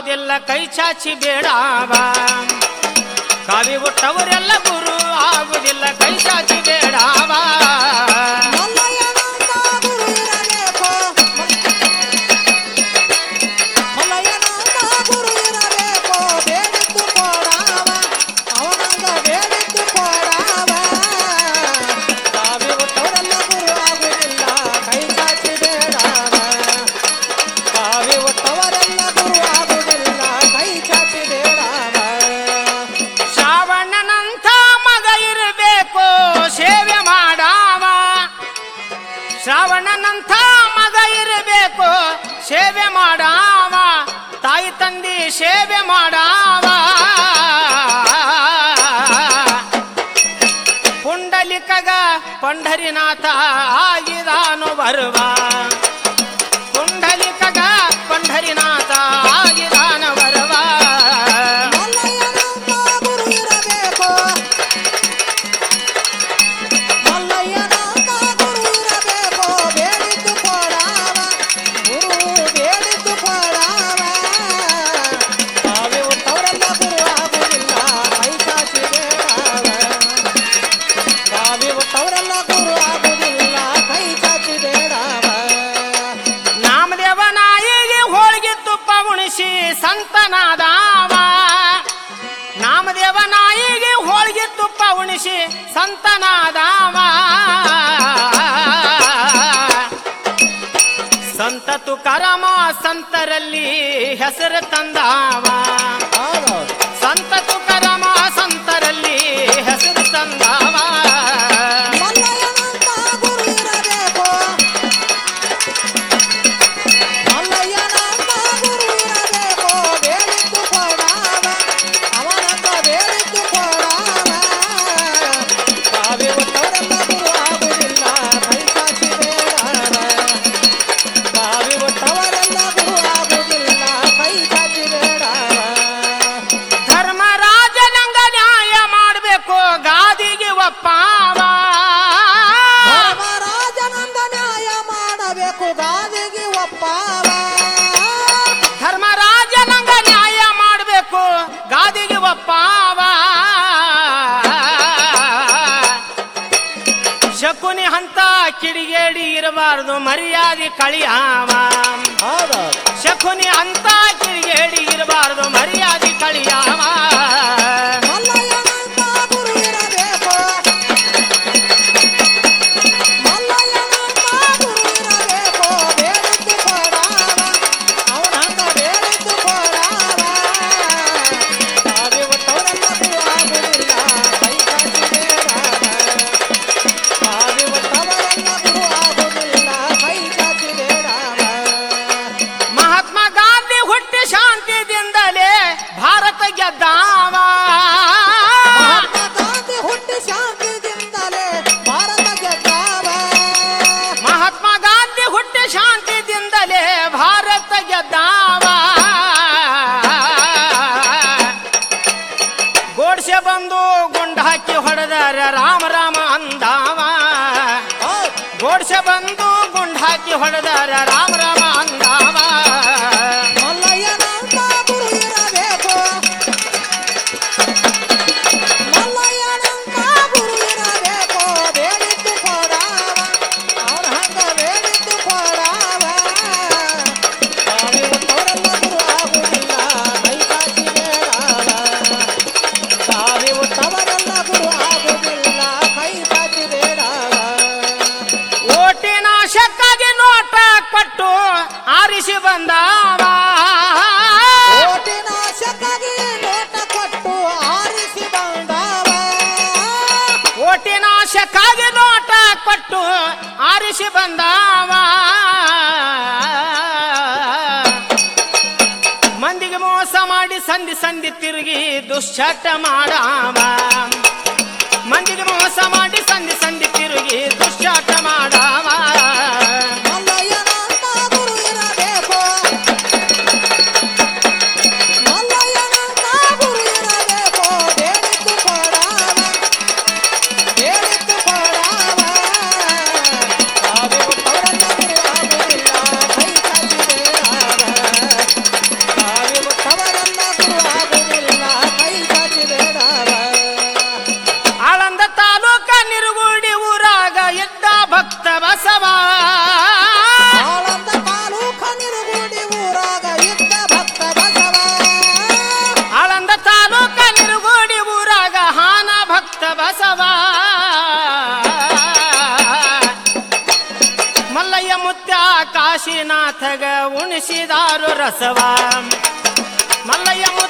ಆಗುವುದಿಲ್ಲ ಕೈ ಚಾಚಿ ಬೇಡಾವ ಕಾವಿ ಹುಟ್ಟವರೆಲ್ಲ ಗುರು ಆಗುವುದಿಲ್ಲ ಕೈ ಚಾಚಿ ಬೇಡಾವ ಮಲ್ಲಯ್ಯನಂತ ಗುರು ಇರಬೇಕು ಮಲ್ಲಯ್ಯನಂತ ಗುರು ಇರಬೇಕು ಬೇಡಿದ್ದು ಕೊಡಾವ ಅವನಂಗ ಬೇಡಿದ್ದು ಕೊಡಾವ ಕಾವಿ ಹುಟ್ಟವರೆಲ್ಲ ಗುರು ಆಗುವುದಿಲ್ಲ ಕೈ ಚಾಚಿ ಬೇಡಾವ ಕಾವಿ ಹುಟ್ಟವರೆಲ್ಲ ಗುರು ಆಗುವುದಿಲ್ಲ ಕೈ ಚಾಚಿ ಬೇಡಾವ ಶ್ರಾವಣನಂಥ ಮಗ ಇರಬೇಕು ಸೇವೆ ಮಾಡಾವ ಶ್ರಾವಣನಂಥ ಮಗ ಇರಬೇಕು ಸೇವೆ ಮಾಡಾವ ತಾಯಿ ತಂದಿ ಸೇವೆ ಮಾಡಾವ ಪುಂಡಲಿಕಗ ಪಂಢರಿನಾಥ ಆಗಿದಾನು ಬರುವ ಪುಂಡಲಿಕಗ ಪಂಢರಿನಾಥ ಆಗಿದಾನ ಬರುವ ಮಲ್ಲಯ್ಯನಂತ ಗುರು ಇರಬೇಕು ಮಲ್ಲಯ್ಯನಂತ ಗುರು ಇರಬೇಕು ಬೇಡಿದ್ದು ಕೊಡಾವ ಗುರು ಬೇಡಿದ್ದು ಕೊಡಾವ ತಾವೇ ಹುಟ್ಟವರೆಲ್ಲ ಗುರು ಆಗುವುದಿಲ್ಲ ಕೈ ಚಾಚಿ ಬೇಡಾವ ತಾವೇ ಹುಟ್ಟವರೆಲ್ಲ ಗುರು ಆಗುವುದಿಲ್ಲ ಕೈ ಚಾಚಿ ಬೇಡಾವ ನಾಮದೇವ ನಾಯಿಗೆ ಹೋಳಿಗೆ ತುಪ್ಪ ಉಣಿಸಿ ಸಂತನಾದಾವ ನಾಮದೇವ ನಾಯಿಗೆ ಹೋಳಿಗೆ ತುಪ್ಪ ಉಣಿಸಿ ಸಂತನಾದಾವ ಸಂತ ತುಕಾರಾಮ ಸಂತರಲ್ಲಿ ಹೆಸರು ತಂದಾವ ಹೌದೌದು ಸಂತ ತುಕಾರಾಮ ಸಂತರಲ್ಲಿ ಹೆಸರು ತಂದಾವ ಮಲ್ಲಯ್ಯನಂತ ಗುರು ಇರಬೇಕು ಮಲ್ಲಯ್ಯನಂತ ಗುರು ಇರಬೇಕು ಬೇಡಿದ್ದು ಕೊಡಾವ ಅವನಂತ ಬೇಡಿದ್ದು ಕೊಡಾವ ತಾವೇ ಹುಟ್ಟವರೆಲ್ಲ ಗುರು ಆಗುವುದಿಲ್ಲ ಕೈ ಚಾಚಿ ಬೇಡಾವ ತಾವೇ ಹುಟ್ಟವರೆಲ್ಲ ಗುರು ಆಗುವುದಿಲ್ಲ ಕೈ ಚಾಚಿ ಬೇಡಾವ ಧರ್ಮರಾಜನಂಗ ನ್ಯಾಯ ಮಾಡಬೇಕು ಗಾದಿಗೆ ಒಪ್ಪಾವ ಧರ್ಮರಾಜನಂದ ನ್ಯಾಯ ಮಾಡಬೇಕು ಗಾದಿಗೆ ಒಪ್ಪಾವ ಧರ್ಮರಾಜನಂಗ ನ್ಯಾಯ ಮಾಡಬೇಕು ಗಾದಿಗೆ ಒಪ್ಪಾವ ಶಕುನಿ ಹಂತ ಕಿಡಿಗೇಡಿ ಇರಬಾರ್ದು ಮರ್ಯಾದೆ ಕಳಿಯಾವ ಹೌದೌದು ಶಕುನಿ ಅಂತ ಕಿಡಿಗೇಡಿ ಇರಬಾರ್ದು ಮರ್ಯಾದೆ ಕಳಿಯಾವ ಮಲ್ಲಯ್ಯನಂತ ಗುರು ಇರಬೇಕು ಮಲ್ಲಯ್ಯನಂತ ಗುರು ಇರಬೇಕು ಬೇಡಿದ್ದು ಕೊಡಾವ ಅವನಂತ ಬೇಡಿದ್ದು ಕೊಡಾವ ತಾವೇ ಒಟ್ಟವರೆಲ್ಲ ಗುರು ಆಗುವುದಿಲ್ಲ ಕೈ ಚಾಚಿ ಬೇಡಾವ ತಾವೇ ಒಟ್ಟವರೆಲ್ಲ ಗುರು ಆಗುವುದಿಲ್ಲ ಕೈ ಚಾಚಿ ಬೇಡಾವ ಮಹಾತ್ಮ ಗಾಂಧಿ ಹುಟ್ಟಿ ಶಾಂತಿದಿಂದಲೇ ಭಾರತ ಗೆದ್ದಾವ ಮಹಾತ್ಮ ಗಾಂಧಿ ಹುಟ್ಟಿ ಶಾಂತಿಯಿಂದಲೇ ಭಾರತ ಗೆದ್ದಾವ ಮಹಾತ್ಮ ಗಾಂಧಿ ಹುಟ್ಟಿ ಶಾಂತಿದಿಂದಲೇ ಭಾರತ ಗೆದ್ದಾವ ಗೋಡ್ಸೆ ಬಂದು ಗುಂಡ ಹಾಕಿ ಹೊಡೆದರ ರಾಮ ರಾಮ ಅಂದಾವ ಹೌದ್. ಗೋಡ್ಸೆ ಬಂದು ಗುಂಡ ಹಾಕಿ ಹೊಡೆದರ ರಾಮ ರಾಮ ಅಂದಾವ ಮಲ್ಲಯ್ಯನಂತ ಗುರು ಇರಬೇಕು ಮಲ್ಲಯ್ಯನಂತ ಗುರು ಇರಬೇಕು ಬೇಡಿದ್ದು ಕೊಡಾವ ಅವನ ಹಂಗ ಬೇಡಿದ್ದು ಕೊಡಾವ ತಾವೇ ಹುಟ್ಟವರೆಲ್ಲ ಗುರು ಆಗುವುದಿಲ್ಲ ಕೈ ಚಾಚಿ ಬೇಡಾವ ತಾವೇ ಹುಟ್ಟವರೆಲ್ಲ ಗುರು ಆಗುವುದಿಲ್ಲ ಕೈ ಚಾಚಿ ಬೇಡಾವ ಓಟಿನ ಶಕ್ಕಾಗಿ ನೋಟ ಕೊಟ್ಟು ಆರಿಸಿ ಬಂದಾವ ಓಟಿನ ಶಕ್ಕಾಗಿ ನೋಟ ಕೊಟ್ಟು ಆರಿಸಿ ಬಂದವ ಓಟಿನ ಶಕ್ಕಾಗಿ ನೋಟ ಕೊಟ್ಟು ಆರಿಸಿ ಬಂದಾವ ಮಂದಿಗೆ ಮೋಸ ಮಾಡಿ ಸಂಧಿ ಸಂಧಿ ತಿರುಗಿ ದುಶ್ಚಟ ಮಾಡಾವ ಮಂದಿಗೆ ಮೋಸ ಮಾಡಿ ಸಂಧಿ ಸಂಧಿ ತಿರುಗಿ ದುಶ್ಚಟ ಮಾಡಾವ ಮಲ್ಲಯ್ಯನಂತ ಗುರು ಇರಬೇಕು ಮಲ್ಲಯ್ಯನಂತ ಗುರು ಇರಬೇಕು ಬೇಡಿದ್ದು ಕೊಡಾವ ಬೇಡಿದ್ದು ಕೊಡಾವ ತಾವೇ ಹುಟ್ಟವರೆಲ್ಲ ಗುರು ಆಗುವುದಿಲ್ಲ ಕೈ ಚಾಚಿ ಬೇಡಾವ ತಾವೇ ಹುಟ್ಟವರೆಲ್ಲ ಕುಡಿಸಿದಾರು ರಸವ ಮಲ್ಲಯ್ಯ ಮುದ್ದ